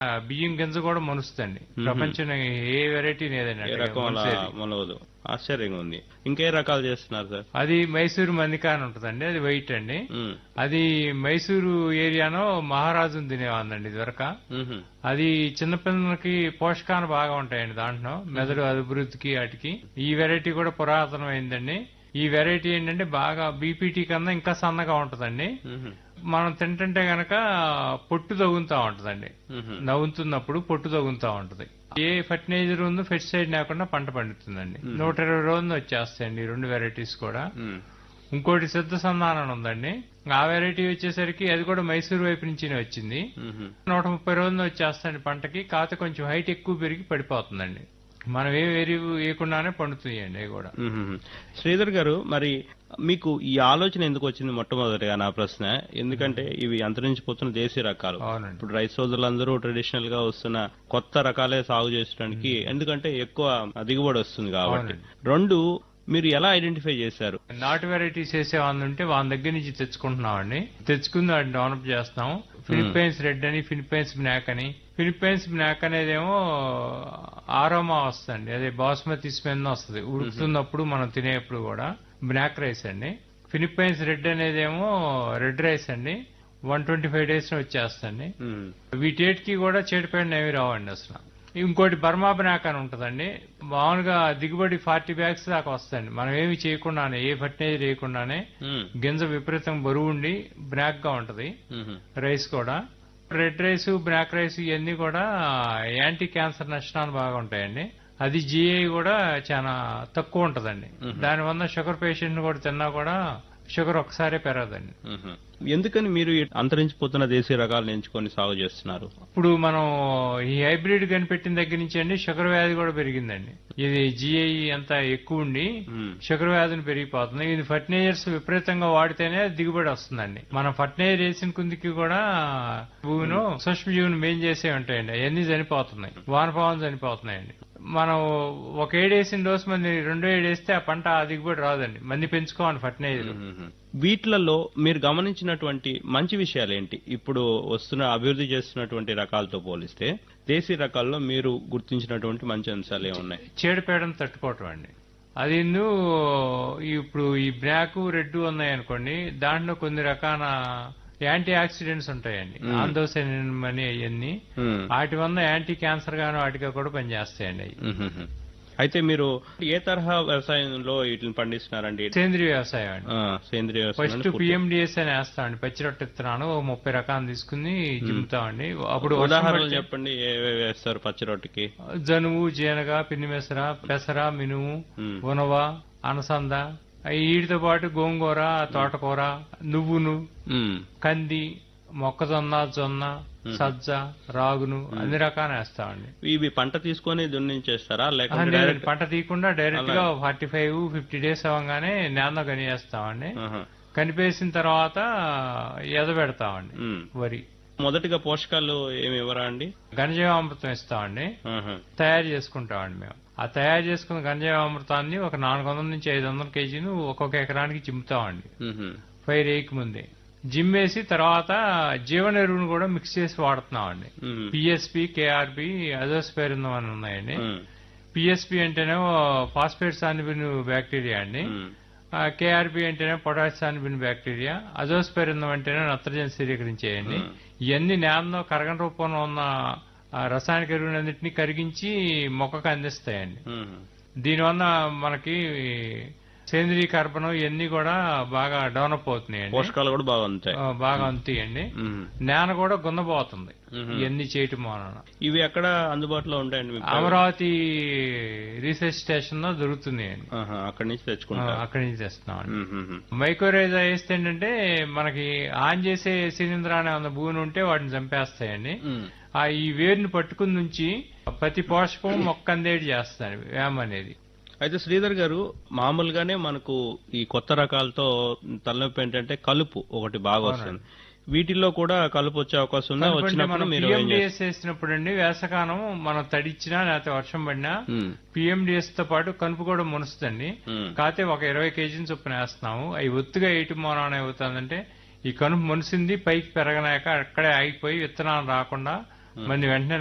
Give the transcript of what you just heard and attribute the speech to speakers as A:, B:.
A: ఆ, బియ్యం గింజ కూడా మనుస్తుందండి ప్రపంచం ఏ వెరైటీ లేదండి
B: ఏ
A: అంటే
B: రకం అలా
A: మొలిసేది.
B: మొలవదు ఆశ్చర్యంగా ఉంది ఇంకే రకాలు చేస్తున్నారు సార్
A: అది మైసూరు మందికా అని ఉంటుందండి అది వైట్ అండి
B: ఉమ్,
A: అది మైసూరు ఏరియాలో మహారాజును తినేవాందండి ఇదివరక
B: ఉహు,
A: అది చిన్నపిల్లలకి పోషకాలు బాగా ఉంటాయండి దాంట్లో మెదడు అభివృద్ధికి వాటికి ఈ వెరైటీ కూడా పురాతనమైందండి ఈ వెరైటీ ఏంటంటే బాగా బీపీటీ కన్నా ఇంకా సన్నగా ఉంటుందండి
B: ఉహు,
A: మనం తింటుంటే గనక పొట్టు తగులుతా ఉంటుందండి
B: ఉహు,
A: నవ్వుతున్నప్పుడు పొట్టు తగులుతా ఉంటది ఏ ఫర్టిలైజర్ ఉందో ఫెస్టిసైడ్ లేకుండా పంట పండుతుందండి నూట ఇరవై రోజులు వచ్చేస్తాయండి ఈ రెండు వెరైటీస్ కూడా
B: ఉమ్,
A: ఇంకోటి సిద్ధ సంధానం ఉందండి ఆ వెరైటీ వచ్చేసరికి అది కూడా మైసూరు వైపు నుంచినే వచ్చింది
B: ఉహు,
A: నూట ముప్పై రోజులు వచ్చేస్తాయండి పంటకి కాకపోతే కొంచెం హైట్ ఎక్కువ పెరిగి పడిపోతుందండి మనం ఏ ఎరువు వేయకుండానే పండుతాయండి అవి కూడా
B: ఉహు. శ్రీధర్ గారు మరి మీకు ఈ ఆలోచన ఎందుకు వచ్చింది మొట్టమొదటిగా నా ప్రశ్న ఎందుకంటే ఇవి అంతరించిపోతున్న దేశీయ రకాలు
A: అవునండి
B: ఇప్పుడు రైస్ సోదరులందరూ ట్రెడిషనల్ గా వస్తున్న కొత్త రకాలే సాగు చేయడానికి ఎందుకంటే ఎక్కువ దిగుబడి వస్తుంది కాబట్టి రెండు మీరు ఎలా ఐడెంటిఫై చేశారు
A: నాటు వెరైటీస్ వేసే వాళ్ళు ఉంటే వాళ్ళ దగ్గర నుంచి తెచ్చుకుంటున్నామండి తెచ్చుకుని వాటిని డెవలప్ చేస్తాం ఫిలిప్పైన్స్ రెడ్ అని ఫిలిప్పైన్స్ బ్లాక్ అని ఫిలిప్పైన్స్ బ్లాక్ అనేదేమో ఆరోమా వస్తుంది అదే బాస్మతి స్మెల్ వస్తుంది ఉడుకుతున్నప్పుడు మనం తినేప్పుడు కూడా బ్లాక్ రైస్ అండి ఫిలిప్పైన్స్ రెడ్ అనేదేమో రెడ్ రైస్ అండి వన్ ట్వంటీ ఫైవ్ డేస్ వచ్చేస్తుంది
B: ఉమ్,
A: వీటేటికి కూడా చెడిపోయిన ఏమి రావండి అసలు ఇంకోటి బర్మా బ్నాక్ అని ఉంటదండి మామూలుగా దిగుబడి ఫార్టీ బ్యాగ్స్ దాకా వస్తాయండి మనం ఏమి చేయకుండానే ఏ ఫర్టిలైజర్ వేయకుండానే
B: ఉమ్,
A: గింజ విపరీతం బరువు ఉండి బ్లాక్ గా ఉంటది
B: ఉహు,
A: రైస్ కూడా రెడ్ రైస్ బ్లాక్ రైస్ ఇవన్నీ కూడా యాంటీ క్యాన్సర్ నష్టాలు బాగా ఉంటాయండి అది జిఐ కూడా చాలా తక్కువ ఉంటదండి దానివల్ల షుగర్ పేషెంట్ కూడా తిన్నా కూడా షుగర్ ఒకసారే పెరగదండి
B: ఉహు. ఎందుకని మీరు ఈ అంతరించిపోతున్న దేశీయ రకాలను ఎంచుకొని సాగు చేస్తున్నారు
A: ఇప్పుడు మనం ఈ హైబ్రిడ్ కనిపెట్టిన దగ్గర నుంచి అండి షుగర్ వ్యాధి కూడా పెరిగిందండి ఇది జిఐ అంతా ఎక్కువ ఉండి
B: ఉమ్,
A: షుగర్ వ్యాధిని పెరిగిపోతుంది ఇది ఫర్టిలైజర్స్ విపరీతంగా వాడితేనే దిగుబడి వస్తుందండి మనం ఫర్టిలైజర్ వేసిన కుందికి కూడా భూమిలో సూక్ష్మజీవులు మేం చేసే ఉంటాయండి అవన్నీ చనిపోతున్నాయి వానపావం చనిపోతున్నాయండి మనం ఒక ఏడేసిన డోస్ మంది రెండో ఏడేస్తే ఆ పంట ఆ దిగుబడి రాదండి మంది పెంచుకోవాలి ఫర్టిలైజర్
B: ఉహు. వీటిలలో మీరు గమనించినటువంటి మంచి విషయాలు ఏంటి ఇప్పుడు వస్తున్న అభివృద్ధి చేస్తున్నటువంటి రకాలతో పోలిస్తే దేశీ రకాల్లో మీరు గుర్తించినటువంటి మంచి అంశాలు ఏమున్నాయి
A: చీడపీడను తట్టుకోవటం అండి అది ఎందు ఇప్పుడు ఈ బ్లాక్ రెడ్ ఉన్నాయి అనుకోండి దాంట్లో కొన్ని రకాల యాంటీ ఆక్సిడెంట్స్ ఉంటాయండి ఆందోసైన్ అని అవన్నీ
B: ఉమ్,
A: వాటి వల్ల యాంటీ క్యాన్సర్ గాను వాటిగా కూడా పనిచేస్తాయండి అవి
B: ఉహుహు. అయితే మీరు ఏ తరహా వ్యవసాయంలో వీటిని పండిస్తున్నారండి
A: సేంద్రీయ వ్యవసాయం అండి
B: ఆ, సేంద్రియ వ్యవసాయం
A: ఫస్ట్ పిఎండిఎస్ అని వేస్తామండి పచ్చి రొట్టె విత్తనాలు ఓ ముప్పై రకాలు తీసుకుని జిమ్ముతామండి అప్పుడు వర్షం
B: ఉదాహరణలు
A: పడితే
B: చెప్పండి ఏవేవి వేస్తారు పచ్చి రొట్టెకి
A: జనుము జీనగ పిన్నిమెసర పెసర మినుము
B: ఉమ్,
A: ఉనవ అనసంద అయి వీటితో పాటు గోంగూర తోటకూర నువ్వును
B: ఉమ్,
A: కంది మొక్కజొన్న జొన్న సజ్జ రాగును అన్ని రకాలు వేస్తామండి
B: ఇవి పంట తీసుకొని దున్నించేస్తారా
A: ఆ,
B: లేకుంటే
A: లేదండి,
B: డైరెక్ట్
A: పంట తీయకుండా డైరెక్ట్ గా ఫార్టీ ఫైవ్ ఫిఫ్టీ డేస్ అవ్వగానే నేల కనివేస్తామండి
B: ఆహా.
A: కనిపేసిన తర్వాత ఎదబెడతామండి
B: ఉమ్.
A: వరి
B: మొదటిగా పోషకాలు ఏమి ఇవ్వరా అండి
A: ఘనజీవామృతం ఇస్తామండి
B: ఆహా.
A: తయారు చేసుకుంటామండి మేము ఆ తయారు చేసుకున్న ఘనజీవామృతాన్ని ఒక నాలుగు వందల నుంచి ఐదు వందల కేజీలు ఒక్కొక్క ఎకరానికి చిమ్ముతామండి
B: ఉహు.
A: ఫైర్ వేయక ముందే జిమ్ వేసి తర్వాత జీవన ఎరువును కూడా మిక్స్ చేసి వాడుతున్నామండి
B: ఉమ్.
A: పిఎస్పి కేఆర్బి అజోస్పైరిందం అని ఉన్నాయండి
B: ఉమ్.
A: పిఎస్పి అంటేనేమో ఫాస్ఫేట్ సానిబిన్ బ్యాక్టీరియా అండి
B: ఉమ్.
A: కేఆర్బి అంటేనే పొటాష్ సానిబిన్ బ్యాక్టీరియా అజోస్పెరిందం అంటేనే నత్రజని స్థిరీకరించేయండి ఇవన్నీ నేలలో కరగని రూపంలో ఉన్న ఆ రసాయనిక ఎరువులన్నింటినీ కరిగించి మొక్కకు అందిస్తాయండి
B: ఉమ్.
A: దీనివల్ల మనకి సేంద్రీయ కర్బనం ఇవన్నీ కూడా బాగా డెవలప్ అవుతున్నాయండి
B: పోషకాలు కూడా బాగా ఉంటాయి
A: ఆ, బాగా అందుతాయండి
B: ఉమ్.
A: నేల కూడా గున్నబోతుంది
B: ఉహు.
A: ఇవన్నీ చేయటం వలన
B: ఇవి ఎక్కడ అందుబాటులో ఉంటాయండి మీకు
A: అమరావతి రీసెర్చ్ స్టేషన్ లో దొరుకుతున్నాయండి
B: ఆహా, అక్కడి నుంచి
A: ఆ,
B: తెచ్చుకుంటారు
A: అక్కడి నుంచి తెస్తున్నామండి
B: ఉమ్, ఉమ్, ఉమ్.
A: మైక్రోరేజా వేస్తే ఏంటంటే మనకి ఆన్ చేసే శిలీంధ్ర అనే ఉన్న భూమి ఉంటే వాటిని చంపేస్తాయండి
B: ఉమ్.
A: ఆ ఈ వేరుని పట్టుకుని నుంచి ప్రతి పోషకం మొక్క అందేటి చేస్తాను వేమ అనేది
B: అయితే శ్రీధర్ గారు మామూలుగానే మనకు ఈ కొత్త రకాలతో తలనొప్పి ఏంటంటే కలుపు ఒకటి బాగా వస్తుంది వీటిల్లో కూడా కలుపు వచ్చే అవకాశం ఉందా
A: ఎందుకంటే
B: వచ్చినప్పుడు
A: మనం
B: మీరు ఏం చేస్తారు?
A: పిఎండిఎస్ వేసినప్పుడు అండి వేసకాలం మనం తడిచ్చినా లేకపోతే వర్షం పడినా
B: ఉమ్,
A: పిఎండిఎస్ తో పాటు కనుపు కూడా మునుస్తుందండి
B: ఉమ్,
A: కాకపోతే ఒక ఇరవై కేజీని చొప్పున వేస్తున్నాము అవి ఒత్తుగా వేయటం మూలన ఏమవుతుందంటే ఈ కనుపు మునిసింది పైకి పెరగలేక అక్కడే ఆగిపోయి విత్తనాలు రాకుండా మరి వెంటనే